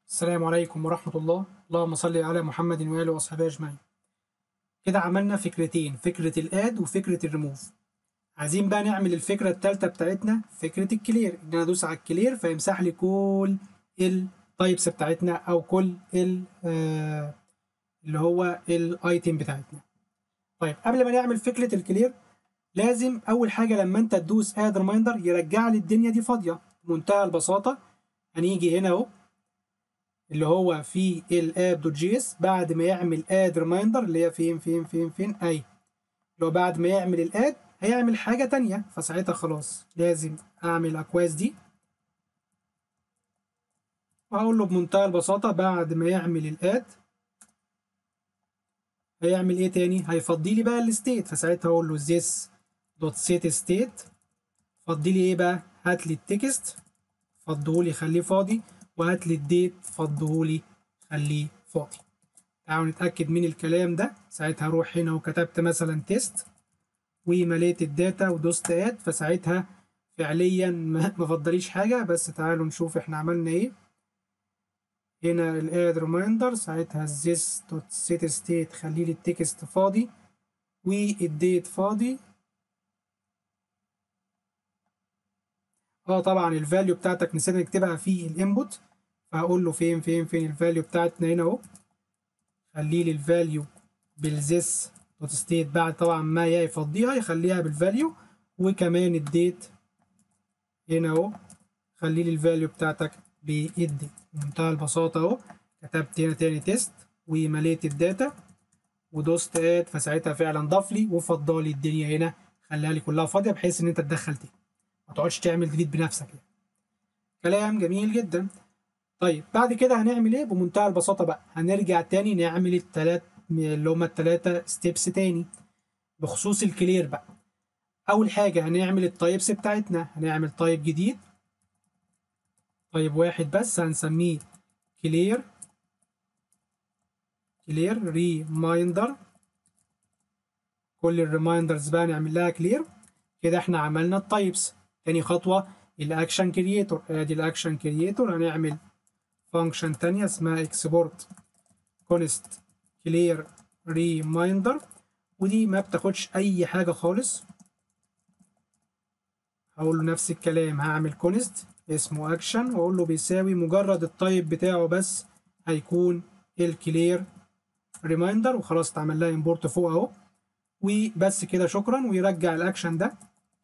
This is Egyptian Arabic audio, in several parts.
السلام عليكم ورحمة الله اللهم صل على محمد وآله وأصحابه أجمعين كده عملنا فكرتين فكرة الآد وفكرة الريموف عايزين بقى نعمل الفكرة التالتة بتاعتنا فكرة الكلير إن أنا أدوس على الكلير فيمسح لي كل التايبس بتاعتنا أو كل ال آه اللي هو الايتم بتاعتنا طيب قبل ما نعمل فكرة الكلير لازم أول حاجة لما أنت تدوس اد ريمايندر يرجع لي الدنيا دي فاضية بمنتهى البساطة هنيجي هنا أهو اللي هو في الاب دوت جي اس بعد ما يعمل اد ريمايندر اللي هي فين فين فين فين اي اللي هو بعد ما يعمل الاد هيعمل حاجة تانية فساعتها خلاص لازم اعمل الاكواز دي وهقول له بمنتهى البساطة بعد ما يعمل الاد هيعمل ايه تاني هيفضي لي بقى الستيت فساعتها اقول له this دوت set state فضي لي ايه بقى هات لي التكست فضهولي خليه فاضي وهات لي الديت فضهولي خليه فاضي تعالوا نتأكد من الكلام ده ساعتها اروح هنا وكتبت مثلا تيست ومليت الداتا ودوست اد فساعتها فعليا ما فضليش حاجة بس تعالوا نشوف احنا عملنا ايه هنا الاد ريمايندر ساعتها this دوت set state خلي لي التكست فاضي والديت فاضي اه طبعا الفاليو بتاعتك نسينا نكتبها في الانبوت فهقول له فين فين فين الفاليو بتاعتنا هنا اهو خلي لي الفاليو بالزيس دوت ستيت بعد طبعا ما يفضيها يخليها بالفاليو وكمان الديت هنا اهو خلي لي الفاليو بتاعتك بالديت بمنتهى البساطة اهو كتبت هنا تاني تيست ومليت الداتا ودوست اد فساعتها فعلا ضاف لي وفضى لي الدنيا هنا خليها لي كلها فاضية بحيث ان انت تدخل تاني ما تقعدش تعمل ديليت بنفسك يعني. كلام جميل جدا طيب بعد كده هنعمل ايه بمنتهى البساطه بقى هنرجع تاني نعمل التلات اللي هما التلاتة ستيبس تاني بخصوص الكلير بقى اول حاجه هنعمل التايبس بتاعتنا هنعمل تايب جديد طيب واحد بس هنسميه كلير كلير ريمايندر كل الريمايندرز بقى نعمل لها كلير كده احنا عملنا التايبس تاني خطوه الاكشن كرييتور ادي الاكشن كرييتور هنعمل فانكشن تانية اسمها اكسبورت كونست كلير ريمايندر ودي ما بتاخدش اي حاجة خالص هقول له نفس الكلام هعمل كونست اسمه اكشن واقول له بيساوي مجرد التايب بتاعه بس هيكون الكلير ريمايندر وخلاص اتعمل لها امبورت فوق اهو وبس كده شكرا ويرجع الاكشن ده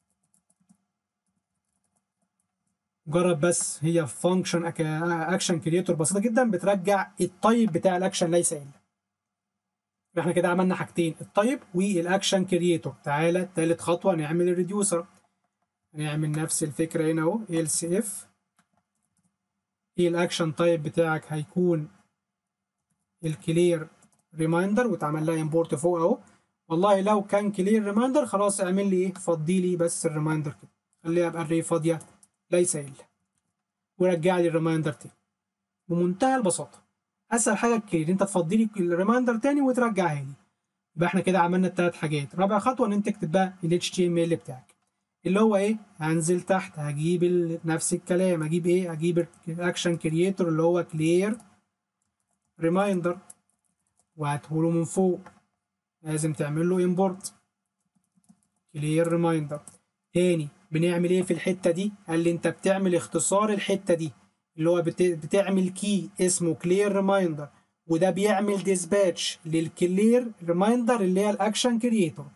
مجرد بس هي فانكشن اكشن كريتور بسيطه جدا بترجع الطيب بتاع الاكشن ليس الا احنا كده عملنا حاجتين الطيب والاكشن كريتور تعالى تالت خطوه نعمل الريديوسر نعمل نفس الفكره هنا اهو ال سي اف ايه الاكشن تايب بتاعك هيكون الكلير ريمايندر واتعمل لها امبورت فوق اهو والله لو كان كلير ريمايندر خلاص اعمل لي ايه فضي لي بس الريمايندر كده خليها بقى فاضيه ليس إلا ورجع لي الريمايندر تاني بمنتهى البساطة أسهل حاجة الكلير أنت تفضي لي الريمايندر تاني وترجعها لي يبقى احنا كده عملنا التلات حاجات رابع خطوة إن أنت تكتب بقى ال HTML بتاعك اللي هو إيه هنزل تحت هجيب نفس الكلام هجيب إيه هجيب الأكشن كرييتور اللي هو كلير ريمايندر وهتقوله من فوق لازم تعمل له امبورت كلير ريمايندر تاني بنعمل ايه في الحته دي قال لي انت بتعمل اختصار الحته دي اللي هو بتعمل كي اسمه كلير ريمايندر وده بيعمل ديسباتش للكلير ريمايندر اللي هي الاكشن كرييتور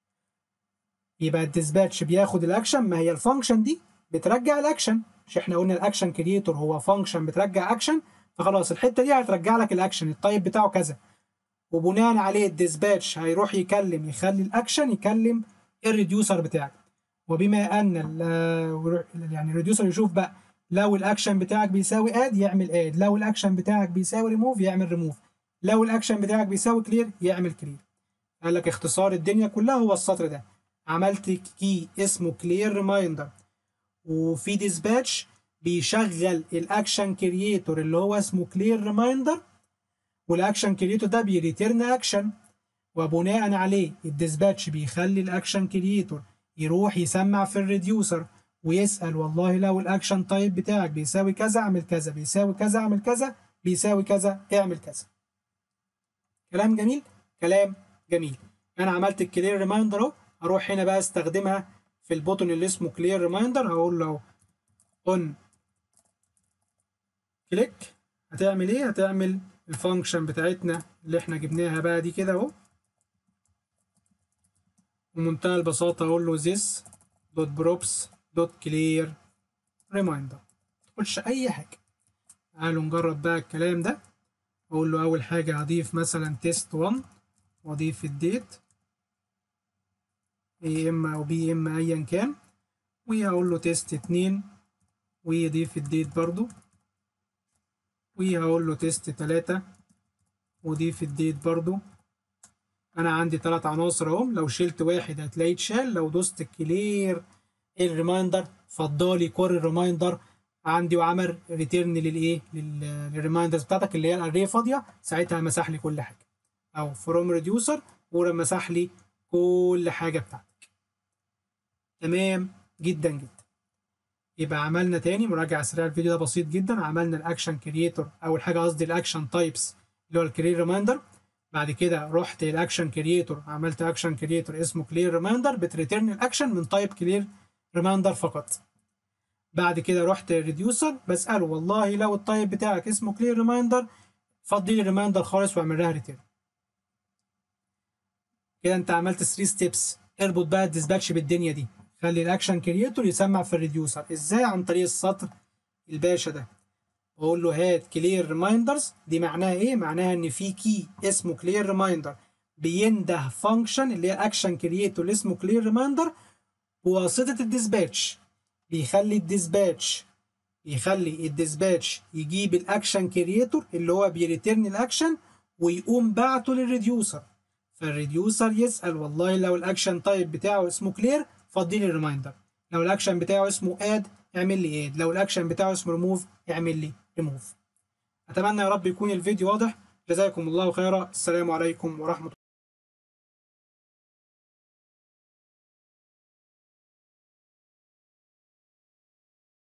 يبقى الديسباتش بياخد الاكشن ما هي الفانكشن دي بترجع الاكشن مش احنا قلنا الاكشن كرييتور هو فانكشن بترجع اكشن فخلاص الحته دي هترجع لك الاكشن التايب بتاعه كذا وبناء عليه الديسباتش هيروح يكلم يخلي الاكشن يكلم الريديوسر بتاعك وبما ان يعني الريديوسر يشوف بقى لو الاكشن بتاعك بيساوي اد يعمل اد لو الاكشن بتاعك بيساوي ريموف يعمل ريموف لو الاكشن بتاعك بيساوي كلير يعمل كلير قال لك اختصار الدنيا كلها هو السطر ده عملت كي اسمه كلير ريمايندر وفي ديسباتش بيشغل الاكشن كرييتور اللي هو اسمه كلير ريمايندر والاكشن كرييتور ده بيريتيرن اكشن وبناء عليه الديسباتش بيخلي الاكشن كرييتور يروح يسمع في الريديوسر ويسأل والله لو الاكشن تايب بتاعك بيساوي كذا اعمل كذا بيساوي كذا اعمل كذا بيساوي كذا اعمل كذا كلام جميل كلام جميل انا عملت الكلير ريمايندر اهو هروح هنا بقى استخدمها في البوتون اللي اسمه كلير ريمايندر هقول له اون كليك هتعمل ايه هتعمل الفانكشن بتاعتنا اللي احنا جبناها بقى دي كده اهو بمنتهى البساطة اقول له this dot props dot clear reminder تقولش اي حاجة تعالوا نجرب بقى الكلام ده اقول له اول حاجة هضيف مثلا تيست 1 واضيف الديت اي ام او بي ام ايا كان وهقول له تيست 2 ويضيف الديت برضو وهقول له تيست 3 وضيف الديت برضو انا عندي ثلاث عناصر اهم لو شلت واحد هتلاقيه اتشال لو دوست كلير الريمايندر فضالي كور الريمايندر عندي وعمل ريتيرن للايه للريمايندرز بتاعتك اللي هي الاريه فاضيه ساعتها مسح لي كل حاجه او فروم ريديوسر ومسح لي كل حاجه بتاعتك تمام جدا جدا يبقى عملنا تاني مراجعه سريعه الفيديو ده بسيط جدا عملنا الاكشن كرييتور اول حاجه قصدي الاكشن تايبس اللي هو الكلير ريمايندر بعد كده رحت الاكشن كرييتور عملت اكشن كرييتور اسمه كلير ريمايندر بتريتيرن الاكشن من تايب كلير ريمايندر فقط بعد كده رحت الريديوسر بساله والله لو التايب بتاعك اسمه كلير ريمايندر فضي لي ريمايندر خالص واعمل لها ريتيرن كده انت عملت 3 ستيبس اربط بقى الديسباتش بالدنيا دي خلي الاكشن كرييتور يسمع في الريديوسر ازاي عن طريق السطر الباشا ده واقول له هات كلير ريمايندرز دي معناها ايه معناها ان في كي اسمه كلير ريمايندر بينده فانكشن اللي هي اكشن كرييتور اللي اسمه كلير ريمايندر بواسطه الديسباتش بيخلي الديسباتش يخلي الديسباتش يجيب الاكشن كرييتور اللي هو بيريتيرن الاكشن ويقوم بعته للريديوسر فالريديوسر يسال والله لو الاكشن تايب بتاعه اسمه كلير فضي لي الريمايندر لو الاكشن بتاعه اسمه اد اعمل لي اد لو الاكشن بتاعه اسمه ريموف اعمل لي ريموف اتمنى يا رب يكون الفيديو واضح جزاكم الله خيرا السلام عليكم ورحمه